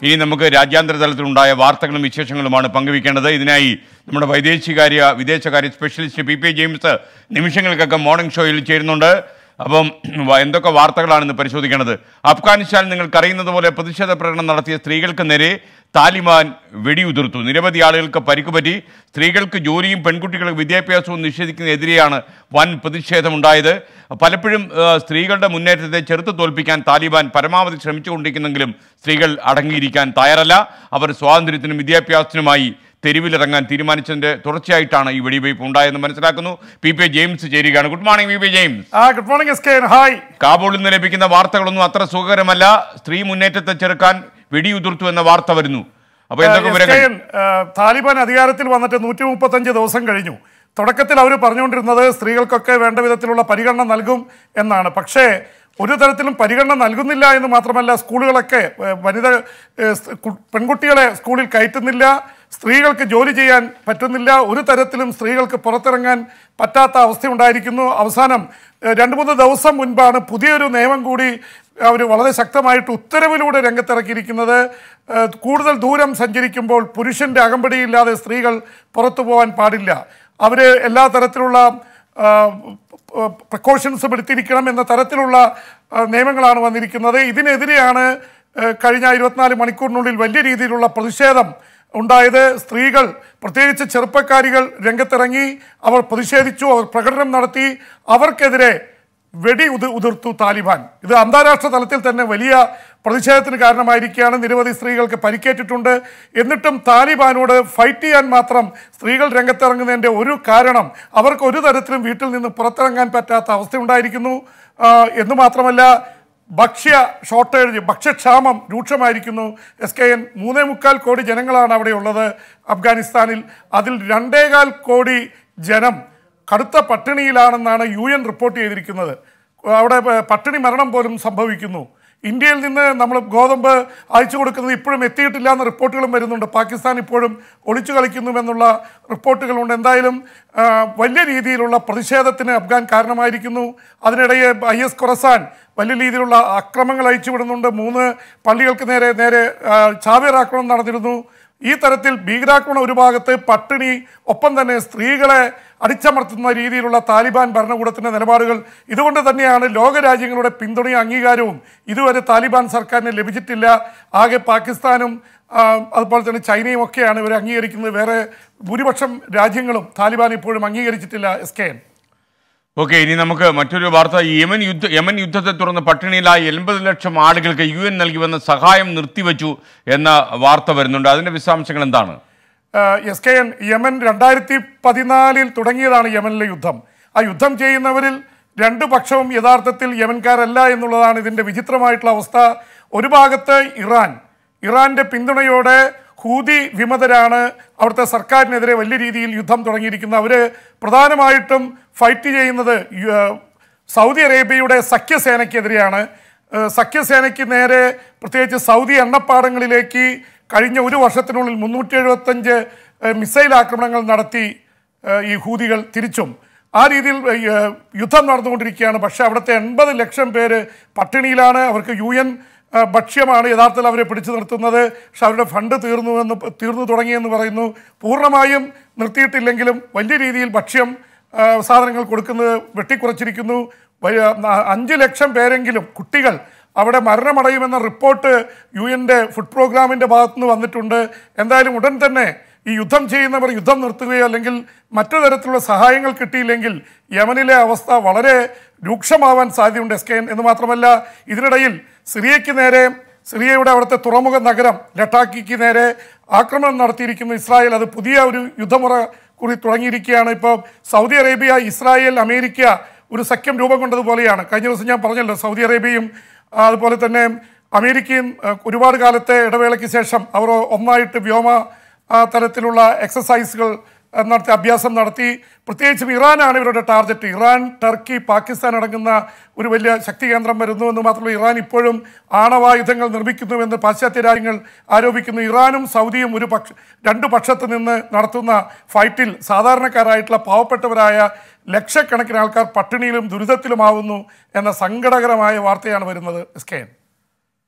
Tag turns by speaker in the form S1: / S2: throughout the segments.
S1: ഇനി നമുക്ക് രാജ്യാന്തര തലത്തിലുണ്ടായ വാർത്തകളും വിശേഷങ്ങളുമാണ് പങ്കുവയ്ക്കേണ്ടത് ഇതിനായി നമ്മുടെ വൈദേശികാര്യ വിദേശകാര്യ സ്പെഷ്യലിസ്റ്റ് പി പി ജെയിംസ് നിമിഷങ്ങൾക്കൊക്കെ മോർണിംഗ് ഷോയിൽ ചേരുന്നുണ്ട് അപ്പം വ- എന്തൊക്കെ വാർത്തകളാണെന്ന് പരിശോധിക്കേണ്ടത് അഫ്ഗാനിസ്ഥാനിൽ നിങ്ങൾക്കറിയുന്നത് പോലെ പ്രതിഷേധ പ്രകടനം നടത്തിയ സ്ത്രീകൾക്ക് നേരെ താലിബാൻ വെടിയുതിർത്തു നിരവധി ആളുകൾക്ക് പരിക്കുപറ്റി സ്ത്രീകൾക്ക് ജോലിയും പെൺകുട്ടികൾക്ക് വിദ്യാഭ്യാസവും നിഷേധിക്കുന്നതിനെതിരെയാണ് വൻ പ്രതിഷേധമുണ്ടായത് പലപ്പോഴും ആ, സ്ത്രീകളുടെ മുന്നേറ്റത്തെ ചെറുത്തു തോൽപ്പിക്കാൻ താലിബാൻ പരമാവധി ശ്രമിച്ചുകൊണ്ടിരിക്കുന്നെങ്കിലും സ്ത്രീകൾ അടങ്ങിയിരിക്കാൻ തയ്യാറല്ല അവർ സ്വാതന്ത്ര്യത്തിനും വിദ്യാഭ്യാസത്തിനുമായി തെരുവിലിറങ്ങാൻ തീരുമാനിച്ചതിന്റെ തുടർച്ചയായിട്ടാണ് ഈ വെടിവയ്പ് ഉണ്ടായതെന്ന് മനസ്സിലാക്കുന്നു പി പി ജെയിംസ് ചേരുകയാണ് good morning P P James
S2: ആ good morning S K hi
S1: കാബൂളിൽ നിന്ന് ലഭിക്കുന്ന വാർത്തകളൊന്നും അത്ര സുഖകരമല്ല സ്ത്രീ മുന്നേറ്റത്തെ ചെറുക്കാൻ വെടിയുതിർത്തു എന്ന വാർത്ത വരുന്നു അപ്പൊ എന്തൊക്കെ
S2: എസ്
S1: വിവരങ്ങൾ
S2: കെ എൻ, ആ, താലിബാൻ അധികാരത്തിൽ വന്നിട്ട് നൂറ്റി മുപ്പത്തഞ്ച് ദിവസം കഴിഞ്ഞു തുടക്കത്തിൽ അവർ പറഞ്ഞുകൊണ്ടിരുന്നത് സ്ത്രീകൾക്കൊക്കെ വേണ്ട വിധത്തിലുള്ള പരിഗണന നൽകും എന്നാണ് പക്ഷേ ഒരു തരത്തിലും പരിഗണന നൽകുന്നില്ല എന്ന് മാത്രമല്ല സ്കൂളുകളൊക്കെ ഏ, വനിത ഏ, സ് കു- പെൺകുട്ടികളെ സ്കൂളിൽ കയറ്റുന്നില്ല സ്ത്രീകൾക്ക് ജോലി ചെയ്യാൻ പറ്റുന്നില്ല ഒരു തരത്തിലും സ്ത്രീകൾക്ക് പുറത്തിറങ്ങാൻ പറ്റാത്ത അവസ്ഥയുണ്ടായിരിക്കുന്നു അവസാനം ഏ, രണ്ട് മൂന്ന് ദിവസം മുൻപാണ് പുതിയൊരു നിയമം കൂടി അവർ വളരെ ശക്തമായിട്ട് ഉത്തരവിലൂടെ രംഗത്തിറക്കിയിരിക്കുന്നത് ഏഹ് കൂടുതൽ ദൂരം സഞ്ചരിക്കുമ്പോൾ പുരുഷന്റെ അകമ്പടിയില്ലാതെ സ്ത്രീകൾ പുറത്തു പോകാൻ പാടില്ല അവർ എല്ലാ തരത്തിലുള്ള പ്രിക്കോഷൻസും എടുത്തിരിക്കണം എന്ന തരത്തിലുള്ള ആ, നിയമങ്ങളാണ് വന്നിരിക്കുന്നത് ഇതിനെതിരെയാണ് ഏഹ് കഴിഞ്ഞ ഇരുപത്തിനാല് മണിക്കൂറിനുള്ളിൽ വലിയ രീതിയിലുള്ള പ്രതിഷേധം ഉണ്ടായത് സ്ത്രീകൾ പ്രത്യേകിച്ച് ചെറുപ്പക്കാരികൾ രംഗത്തിറങ്ങി അവർ പ്രതിഷേധിച്ചു അവർ പ്രകടനം നടത്തി അവർക്കെതിരെ വെടി ഉതി ഉതിർത്തു താലിബാൻ ഇത് അന്താരാഷ്ട്ര തലത്തിൽ തന്നെ വലിയ പ്രതിഷേധത്തിന് കാരണമായിരിക്കുകയാണ് നിരവധി സ്ത്രീകൾക്ക് പരിക്കേറ്റിട്ടുണ്ട് എന്നിട്ടും താലിബാനോട് ഫൈറ്റ് ചെയ്യാൻ മാത്രം സ്ത്രീകൾ രംഗത്തിറങ്ങുന്നതിൻ്റെ ഒരു കാരണം അവർക്ക് ഒരു തരത്തിലും വീട്ടിൽ നിന്ന് പുറത്തിറങ്ങാൻ പറ്റാത്ത അവസ്ഥയുണ്ടായിരിക്കുന്നു ആ, എന്ന് മാത്രമല്ല ഭക്ഷ്യ ഷോർട്ടേജ് ഭക്ഷ്യക്ഷാമം രൂക്ഷമായിരിക്കുന്നു എസ് കെ എൻ മൂന്നേ മുക്കാൽ കോടി ജനങ്ങളാണ് അവിടെയുള്ളത് അഫ്ഗാനിസ്ഥാനിൽ അതിൽ രണ്ടേകാൽ കോടി ജനം കടുത്ത പട്ടിണിയിലാണെന്നാണ് യു എൻ റിപ്പോർട്ട് ചെയ്തിരിക്കുന്നത് അവിടെ പ- പട്ടിണി മരണം പോലും സംഭവിക്കുന്നു ഇന്ത്യയിൽ നിന്ന് നമ്മൾ ഗോതമ്പ് അയച്ചു കൊടുക്കുന്നത് ഇപ്പോഴും എത്തിയിട്ടില്ല എന്ന റിപ്പോർട്ടുകളും വരുന്നുണ്ട് പാകിസ്ഥാൻ ഇപ്പോഴും ഒളിച്ചു കളിക്കുന്നുവെന്നുള്ള റിപ്പോർട്ടുകളുണ്ട് എന്തായാലും ആ, വലിയ രീതിയിലുള്ള പ്രതിഷേധത്തിന് അഫ്ഗാൻ കാരണമായിരിക്കുന്നു അതിനിടയെ ഐ എസ് ഖൊറസാൻ വലിയ രീതിയിലുള്ള അക്രമങ്ങൾ അയച്ചുവിടുന്നുണ്ട് മൂന്ന് പള്ളികൾക്ക് നേരെ നേരെ ആ, ചാവേർ ആക്രമണം നടന്നിരുന്നു ഈ തരത്തിൽ ഭീകരാക്രമണം ഒരു ഭാഗത്ത് പട്ടിണി ഒപ്പം തന്നെ സ്ത്രീകളെ അടിച്ചമർത്തുന്ന രീതിയിലുള്ള താലിബാൻ ഭരണകൂടത്തിന്റെ നിലപാടുകൾ ഇതുകൊണ്ട് തന്നെയാണ് ലോകരാജ്യങ്ങളുടെ പിന്തുണയും അംഗീകാരവും ഇതുവരെ താലിബാൻ സർക്കാരിന് ലഭിച്ചിട്ടില്ല ആകെ പാകിസ്ഥാനും ആ, അതുപോലെ തന്നെ ചൈനയും ഒക്കെയാണ് ഇവരെ അംഗീകരിക്കുന്നത് വേറെ ഭൂരിപക്ഷം രാജ്യങ്ങളും താലിബാൻ ഇപ്പോഴും അംഗീകരിച്ചിട്ടില്ല എസ് കെ എൻ
S1: ഓക്കെ ഇനി നമുക്ക് മറ്റൊരു വാർത്ത ഈ യമൻ യുദ്ധ യമൻ യുദ്ധത്തെ തുടർന്ന് പട്ടിണിയിലായ എൺപത് ലക്ഷം ആളുകൾക്ക് യു എൻ നൽകി വന്ന സഹായം നിർത്തിവെച്ചു എന്ന വാർത്ത വരുന്നുണ്ട് അതിന്റെ വിശദാംശങ്ങൾ എന്താണ്
S2: എസ് കെ എൻ യമൻ രണ്ടായിരത്തി പതിനാലിൽ തുടങ്ങിയതാണ് യമനിലെ യുദ്ധം ആ യുദ്ധം ചെയ്യുന്നവരിൽ രണ്ട് പക്ഷവും യഥാർത്ഥത്തിൽ യമൻകാരല്ല എന്നുള്ളതാണ് ഇതിൻ്റെ വിചിത്രമായിട്ടുള്ള അവസ്ഥ ഒരു ഭാഗത്ത് ഇറാൻ ഇറാന്റെ പിന്തുണയോടെ ഹൂതി വിമതരാണ് അവിടുത്തെ സർക്കാരിനെതിരെ വലിയ രീതിയിൽ യുദ്ധം തുടങ്ങിയിരിക്കുന്നത് അവർ പ്രധാനമായിട്ടും ഫൈറ്റ് ചെയ്യുന്നത് യു- സൗദി അറേബ്യയുടെ സഖ്യസേനയ്ക്കെതിരെയാണ് ഏഹ് സഖ്യസേനയ്ക്ക് നേരെ പ്രത്യേകിച്ച് സൗദി എണ്ണപ്പാടങ്ങളിലേക്ക് കഴിഞ്ഞ ഒരു വർഷത്തിനുള്ളിൽ മുന്നൂറ്റി എഴുപത്തഞ്ച് മിസൈൽ ആക്രമണങ്ങൾ നടത്തി ഏഹ് ഈ ഹൂതികൾ തിരിച്ചും ആ രീതിയിൽ ഏഹ് യുദ്ധം നടന്നുകൊണ്ടിരിക്കുകയാണ് പക്ഷേ അവിടുത്തെ എൺപത് ലക്ഷം പേര് പട്ടിണിയിലാണ് അവർക്ക് യു എൻ ഏഹ് ഭക്ഷ്യമാണ് യഥാർത്ഥത്തിൽ അവരെ പിടിച്ചു നിർത്തുന്നത് പക്ഷെ അവരുടെ ഫണ്ട് തീർന്നു എന്ന് തീർന്നു തുടങ്ങിയെന്ന് പറയുന്നു പൂർണ്ണമായും നിർത്തിയിട്ടില്ലെങ്കിലും വലിയ രീതിയിൽ ഭക്ഷ്യം ആ, സാധനങ്ങൾ കൊടുക്കുന്നത് വെട്ടിക്കുറച്ചിരിക്കുന്നു വ- ആ, അഞ്ച് ലക്ഷം പേരെങ്കിലും കുട്ടികൾ അവിടെ മരണമടയുമെന്ന റിപ്പോർട്ട് യു എൻ്റെ ഫുഡ് പ്രോഗ്രാമിൻ്റെ ഭാഗത്തുനിന്ന് വന്നിട്ടുണ്ട് എന്തായാലും ഉടൻ തന്നെ ഈ യുദ്ധം ചെയ്യുന്നവർ യുദ്ധം നിർത്തുകയോ അല്ലെങ്കിൽ മറ്റു തരത്തിലുള്ള സഹായങ്ങൾ കിട്ടിയില്ലെങ്കിൽ യമനിലെ അവസ്ഥ വളരെ രൂക്ഷമാവാൻ സാധ്യതയുണ്ട് എസ് കെ എൻ എന്ന് മാത്രമല്ല ഇതിനിടയിൽ സിറിയയ്ക്ക് നേരെ സിറിയയുടെ അവിടുത്തെ തുറമുഖ നഗരം ലഡാക്കിക്ക് നേരെ ആക്രമണം നടത്തിയിരിക്കുന്നു ഇസ്രായേൽ അത് പുതിയ ഒരു യുദ്ധമുറ കൂടി തുടങ്ങിയിരിക്കുകയാണ് ഇപ്പോൾ സൗദി അറേബ്യ ഇസ്രായേൽ അമേരിക്ക ഒരു സഖ്യം രൂപം കൊണ്ടതുപോലെയാണ് കഴിഞ്ഞ ദിവസം ഞാൻ പറഞ്ഞല്ലോ സൗദി അറേബ്യയും ആ, അതുപോലെ തന്നെ അമേരിക്കയും ആ, ഒരുപാട് കാലത്തെ ഇടവേളയ്ക്ക് ശേഷം അവർ ഒന്നായിട്ട് വ്യോമ ആ, തരത്തിലുള്ള എക്സസൈസുകൾ ആ, നടത്തി അഭ്യാസം നടത്തി പ്രത്യേകിച്ചും ഇറാനാണ് ഇവരുടെ ടാർഗറ്റ് ഇറാൻ ടർക്കി പാകിസ്ഥാൻ അടങ്ങുന്ന ഒരു വലിയ ശക്തി കേന്ദ്രം വരുന്നു എന്ന് മാത്രമല്ല ഇറാൻ ഇപ്പോഴും ആണവായുധങ്ങൾ നിർമ്മിക്കുന്നുവെന്ന് പാശ്ചാത്യ രാജ്യങ്ങൾ ആരോപിക്കുന്നു ഇറാനും സൗദിയും ഒരു പക്ഷ രണ്ട് പക്ഷത്ത് നിന്ന് നടത്തുന്ന ഫൈറ്റിൽ സാധാരണക്കാരായിട്ടുള്ള പാവപ്പെട്ടവരായ ലക്ഷക്കണക്കിന് ആൾക്കാർ പട്ടിണിയിലും ദുരിതത്തിലുമാവുന്നു എന്ന സങ്കടകരമായ വാർത്തയാണ് വരുന്നത് എസ് കെ എൻ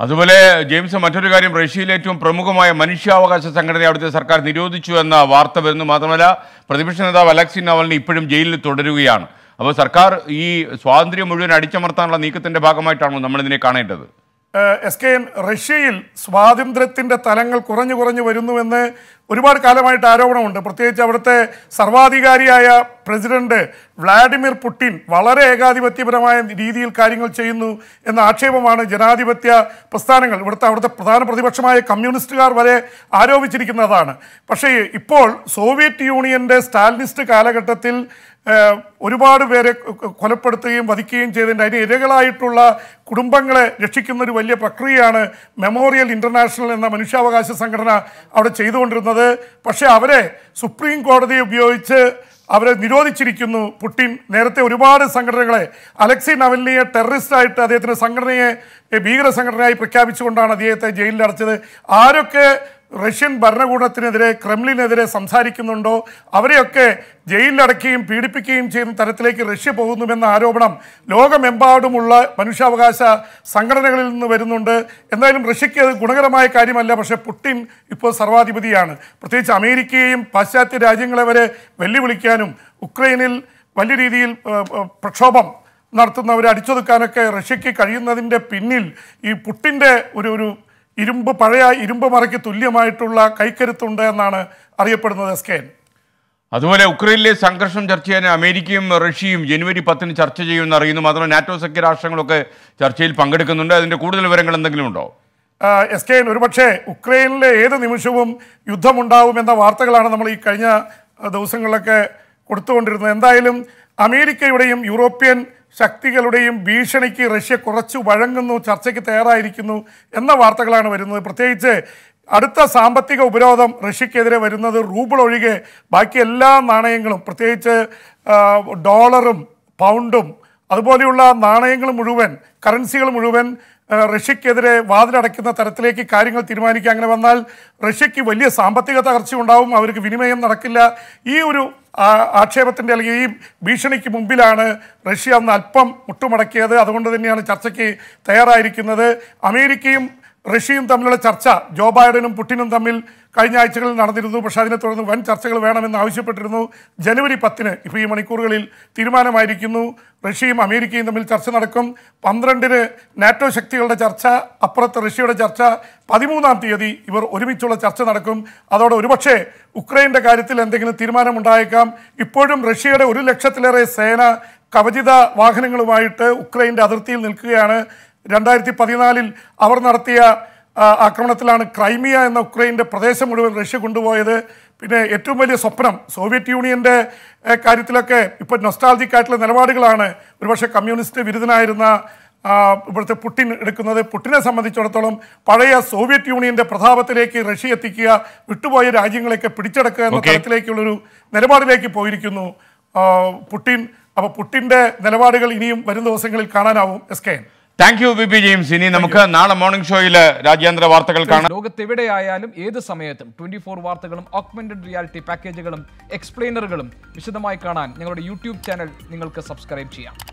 S1: അതുപോലെ ജെയിംസ് മറ്റൊരു കാര്യം റഷ്യയിലെ ഏറ്റവും പ്രമുഖമായ മനുഷ്യാവകാശ സംഘടനയെ അവിടുത്തെ സർക്കാർ നിരോധിച്ചു എന്ന വാർത്ത വരുന്നു മാത്രമല്ല പ്രതിപക്ഷ നേതാവ് അലക്സി നവലിനി ഇപ്പോഴും ജയിലിൽ തുടരുകയാണ് അപ്പോൾ സർക്കാർ ഈ സ്വാതന്ത്ര്യം മുഴുവൻ അടിച്ചമർത്താനുള്ള നീക്കത്തിന്റെ ഭാഗമായിട്ടാണോ നമ്മൾ ഇതിനെ കാണേണ്ടത്
S2: ഏഹ് എസ് കെ എൻ റഷ്യയിൽ സ്വാതന്ത്ര്യത്തിന്റെ തലങ്ങൾ കുറഞ്ഞു കുറഞ്ഞു വരുന്നുവെന്ന് ഒരുപാട് കാലമായിട്ട് ആരോപണമുണ്ട് പ്രത്യേകിച്ച് അവിടുത്തെ സർവാധികാരിയായ പ്രസിഡന്റ് വ്ളാഡിമിർ പുടിൻ വളരെ ഏകാധിപത്യപരമായ രീതിയിൽ കാര്യങ്ങൾ ചെയ്യുന്നു എന്ന ആക്ഷേപമാണ് ജനാധിപത്യ പ്രസ്ഥാനങ്ങൾ ഇവിടുത്തെ അവിടുത്തെ പ്രധാന പ്രതിപക്ഷമായ കമ്മ്യൂണിസ്റ്റുകാർ വരെ ആരോപിച്ചിരിക്കുന്നതാണ് പക്ഷേ ഇപ്പോൾ സോവിയറ്റ് യൂണിയന്റെ സ്റ്റാലിനിസ്റ്റ് കാലഘട്ടത്തിൽ ഏഹ് ഒരുപാട് പേരെ കൊ- കൊലപ്പെടുത്തുകയും വധിക്കുകയും ചെയ്തതിൻ്റെ അതിന് ഇരകളായിട്ടുള്ള കുടുംബങ്ങളെ രക്ഷിക്കുന്ന ഒരു വലിയ പ്രക്രിയയാണ് മെമ്മോറിയൽ ഇന്റർനാഷണൽ എന്ന മനുഷ്യാവകാശ സംഘടന അവിടെ ചെയ്തുകൊണ്ടിരുന്നത് പക്ഷേ അവരെ സുപ്രീം കോടതി ഉപയോഗിച്ച് അവരെ നിരോധിച്ചിരിക്കുന്നു പുടിൻ നേരത്തെ ഒരുപാട് സംഘടനകളെ അലക്സി നവലിനിയെ ടെററിസ്റ്റായിട്ട് അദ്ദേഹത്തിന്റെ സംഘടനയെ എ, ഭീകര സംഘടനയായി പ്രഖ്യാപിച്ചുകൊണ്ടാണ് അദ്ദേഹത്തെ ജയിലിൽ അടച്ചത് ആരൊക്കെ റഷ്യൻ ഭരണകൂടത്തിനെതിരെ ക്രെംലിനെതിരെ സംസാരിക്കുന്നുണ്ടോ അവരെയൊക്കെ ജയിലിലടക്കുകയും പീഡിപ്പിക്കുകയും ചെയ്യുന്ന തരത്തിലേക്ക് റഷ്യ പോകുന്നുവെന്ന ആരോപണം ലോകമെമ്പാടുമുള്ള മനുഷ്യാവകാശ സംഘടനകളിൽ നിന്ന് വരുന്നുണ്ട് എന്തായാലും റഷ്യയ്ക്ക് അത് ഗുണകരമായ കാര്യമല്ല പക്ഷേ പുടിൻ ഇപ്പോൾ സർവാധിപതിയാണ് പ്രത്യേകിച്ച് അമേരിക്കയെയും പാശ്ചാത്യ രാജ്യങ്ങളെ വരെ വെല്ലുവിളിക്കാനും ഉക്രൈനിൽ വലിയ രീതിയിൽ ഏഹ്, ഏഹ്, പ്രക്ഷോഭം നടത്തുന്നവരെ അടിച്ചൊതുക്കാനൊക്കെ റഷ്യയ്ക്ക് കഴിയുന്നതിൻ്റെ പിന്നിൽ ഈ പുട്ടിൻ്റെ ഒരു ഒരു ഇരുമ്പ് പഴയ ഇരുമ്പ് മറയ്ക്ക് തുല്യമായിട്ടുള്ള കൈക്കരുത്തുണ്ട് എന്നാണ് അറിയപ്പെടുന്നത് എസ് കെ എൻ
S1: അതുപോലെ ഉക്രൈനിലെ സംഘർഷം ചർച്ച ചെയ്യാൻ അമേരിക്കയും റഷ്യയും ജനുവരി പത്തിന് ചർച്ച ചെയ്യുമെന്ന് അറിയുന്നു മാത്രമല്ല നാറ്റോ സഖ്യ രാഷ്ട്രങ്ങളൊക്കെ ചർച്ചയിൽ പങ്കെടുക്കുന്നുണ്ട് അതിന്റെ കൂടുതൽ വിവരങ്ങൾ എന്തെങ്കിലും ഉണ്ടോ
S2: ആഹ് എസ് കെ എൻ ഒരുപക്ഷെ ഉക്രൈനിലെ ഏത് നിമിഷവും യുദ്ധമുണ്ടാവുമെന്ന വാർത്തകളാണ് നമ്മൾ ഈ കഴിഞ്ഞ അഹ്, ദിവസങ്ങളിലൊക്കെ കൊടുത്തുകൊണ്ടിരുന്നത് എന്തായാലും അമേരിക്കയുടെയും യൂറോപ്യൻ ശക്തികളുടെയും ഭീഷണിക്ക് റഷ്യ കുറച്ച് വഴങ്ങുന്നു ചർച്ചയ്ക്ക് തയ്യാറായിരിക്കുന്നു എന്ന വാർത്തകളാണ് വരുന്നത് പ്രത്യേകിച്ച് അടുത്ത സാമ്പത്തിക ഉപരോധം റഷ്യക്കെതിരെ വരുന്നത് റൂബിൾ ഒഴികെ ബാക്കി എല്ലാ നാണയങ്ങളും പ്രത്യേകിച്ച് ആഹ്, ഡോളറും പൗണ്ടും അതുപോലെയുള്ള നാണയങ്ങൾ മുഴുവൻ കറൻസികൾ മുഴുവൻ ആ, റഷ്യക്കെതിരെ വാതിലടയ്ക്കുന്ന തരത്തിലേക്ക് കാര്യങ്ങൾ തീരുമാനിക്കുക അങ്ങനെ വന്നാൽ റഷ്യക്ക് വലിയ സാമ്പത്തിക തകർച്ച ഉണ്ടാവും അവർക്ക് വിനിമയം നടക്കില്ല ഈ ഒരു ആ- ആക്ഷേപത്തിൻ്റെ അല്ലെങ്കിൽ ഈ ഭീഷണിക്ക് മുമ്പിലാണ് റഷ്യ അന്ന് അല്പം മുട്ടുമടക്കിയത് അതുകൊണ്ട് തന്നെയാണ് ചർച്ചയ്ക്ക് തയ്യാറായിരിക്കുന്നത് അമേരിക്കയും റഷ്യയും തമ്മിലുള്ള ചർച്ച ജോ ബൈഡനും പുടിനും തമ്മിൽ കഴിഞ്ഞ ആഴ്ചകളിൽ നടന്നിരുന്നു പക്ഷേ അതിനെ തുടർന്ന് വൻ ചർച്ചകൾ വേണമെന്ന് ആവശ്യപ്പെട്ടിരുന്നു ജനുവരി പത്തിന് ഇപ്പോൾ ഈ മണിക്കൂറുകളിൽ തീരുമാനമായിരിക്കുന്നു റഷ്യയും അമേരിക്കയും തമ്മിൽ ചർച്ച നടക്കും പന്ത്രണ്ടിന് നാറ്റോ ശക്തികളുടെ ചർച്ച അപ്പുറത്ത് റഷ്യയുടെ ചർച്ച പതിമൂന്നാം തീയതി ഇവർ ഒരുമിച്ചുള്ള ചർച്ച നടക്കും അതോടെ ഒരുപക്ഷെ ഉക്രൈൻ്റെ കാര്യത്തിൽ എന്തെങ്കിലും തീരുമാനമുണ്ടായേക്കാം ഇപ്പോഴും റഷ്യയുടെ ഒരു ലക്ഷത്തിലേറെ സേന കവചിത വാഹനങ്ങളുമായിട്ട് ഉക്രൈൻ്റെ അതിർത്തിയിൽ നിൽക്കുകയാണ് രണ്ടായിരത്തി പതിനാലിൽ അവർ നടത്തിയ ആ, ആക്രമണത്തിലാണ് ക്രൈമിയ എന്ന ഉക്രൈൻ്റെ പ്രദേശം മുഴുവൻ റഷ്യ കൊണ്ടുപോയത് പിന്നെ ഏറ്റവും വലിയ സ്വപ്നം സോവിയറ്റ് യൂണിയൻ്റെ ഏഹ്, കാര്യത്തിലൊക്കെ ഇപ്പോൾ നൊസ്റ്റാൾജിക് ആയിട്ടുള്ള നിലപാടുകളാണ് ഒരുപക്ഷെ കമ്മ്യൂണിസ്റ്റ് വിരുദ്ധനായിരുന്ന ആ, ഇവിടുത്തെ പുട്ടിൻ എടുക്കുന്നത് പുട്ടിനെ സംബന്ധിച്ചിടത്തോളം പഴയ സോവിയറ്റ് യൂണിയന്റെ പ്രതാപത്തിലേക്ക് റഷ്യ എത്തിക്കുക വിട്ടുപോയ രാജ്യങ്ങളെയൊക്കെ പിടിച്ചെടുക്കുക എന്ന
S1: Okay.
S2: തരത്തിലേക്കുള്ളൊരു നിലപാടിലേക്ക് പോയിരിക്കുന്നു ആ, പുട്ടിൻ അപ്പോൾ പുട്ടിൻ്റെ നിലപാടുകൾ ഇനിയും വരും ദിവസങ്ങളിൽ കാണാനാവും S K N
S1: thank you B P James ഇനി നമുക്ക് നാളെ മോർണിംഗ് ഷോയിൽ രാജ്യാന്തര വാർത്തകൾ കാണാം
S3: ലോകത്തെവിടെയായാലും ഏത് സമയത്തും ട്വന്റി ഫോർ വാർത്തകളും ഓഗ്മെന്റഡ് റിയാലിറ്റി പാക്കേജുകളും എക്സ്പ്ലെയിനറുകളും വിശദമായി കാണാൻ ഞങ്ങളുടെ യൂട്യൂബ് ചാനൽ നിങ്ങൾക്ക് സബ്സ്ക്രൈബ് ചെയ്യാം